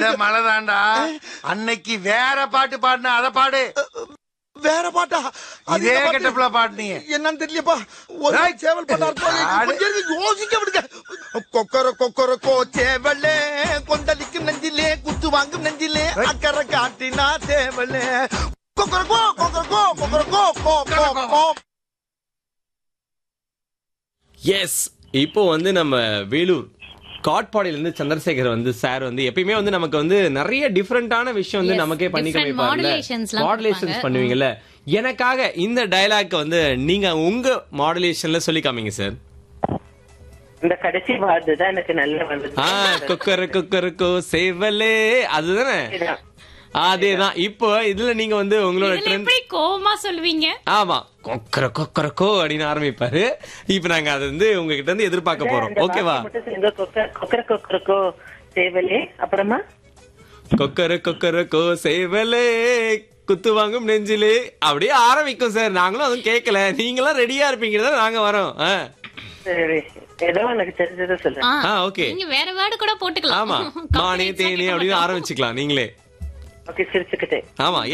அந்த மழை தாண்டா அன்னைக்கு வேற பாட்டு பாடின அத பாடு வேற பாட்டா அது இதே என்ன பாட்டு? கெட்டப்ல பாடுனீங்க என்னன்னு தெரியலப்பா ஒரு ஏய், சேவல் பாட்டா இருக்கும் ஆடு. கொஞ்சம் இருக்கு, யோசிக்க விடுங்க கொக்கர கொக்கர கோ சேவலே கொந்தளிக்கும் நெஞ்சிலே குத்து வாங்கும் நெஞ்சிலே அக்கறை காட்டினா சேவலே கொக்கர கோ கொக்கர கோ கொக்கர கோ கோ கோ கோ எஸ் இப்போ வந்து நம்ம வேலூர் காட்பாடியில இருந்து சந்திரசேகர் வந்து சார் வந்து எப்பயுமே வந்து நமக்கு வந்து நிறைய டிஃப்ரெண்டான விஷயம் வந்து Yes, நமக்கே பண்ணி different காமிப்பார்ல modulations எல்லாம் மாடுலேஷன்ஸ் கொடுப்பாங்க. பண்ணுவீங்கல்ல எனக்காக இந்த டயலாக் வந்து நீங்க உங்க மாடுலேஷன்ல சொல்லி காமிங்க சார் இந்த கடைசி வார்த்தை தான் எனக்கு நல்ல வந்தது ஆ குக்கரு குக்கருக்கோ சேவலே அதுதானே இதுதான். அதேதான் இப்போ இதுல நீங்க வந்து உங்களோட இதுல ட்ரெண்ட் எப்படி கோவமா சொல்லுவீங்க ஆமா கொக்கர கொக்கரக்கோ அப்படின்னு ஆரம்பிப்பாரு இப்ப நாங்க அது வந்து உங்ககிட்ட இருந்து எதிர்பார்க்க போறோம் இந்த ஓகேவா வார்த்தை மட்டும் சேர்ந்து கொக்கர கொக்கர கொக்கரக்கோ சேவலே அப்புறமா கொக்கர கொக்கரக்கோ சேவலே குத்து வாங்கும் நெஞ்சிலே அப்படியே ஆரம்பிக்கும் சார் நாங்களும் அதுவும் கேட்கல நீங்களாம் ரெடியா இருப்பீங்க நாங்க வரோம் ஆ. சரி ஏதோ எனக்கு தெரிஞ்சதை சொல்றேன் ஆ, ஆ ஓகே நீங்க வேற வேர்டு கூட போட்டுக்கலாம் ஆமா மானே தேனே அப்படின்னு ஆரம்பிச்சுக்கலாம் நீங்களே ஓகே சிரிச்சுக்கிட்டே ஆமா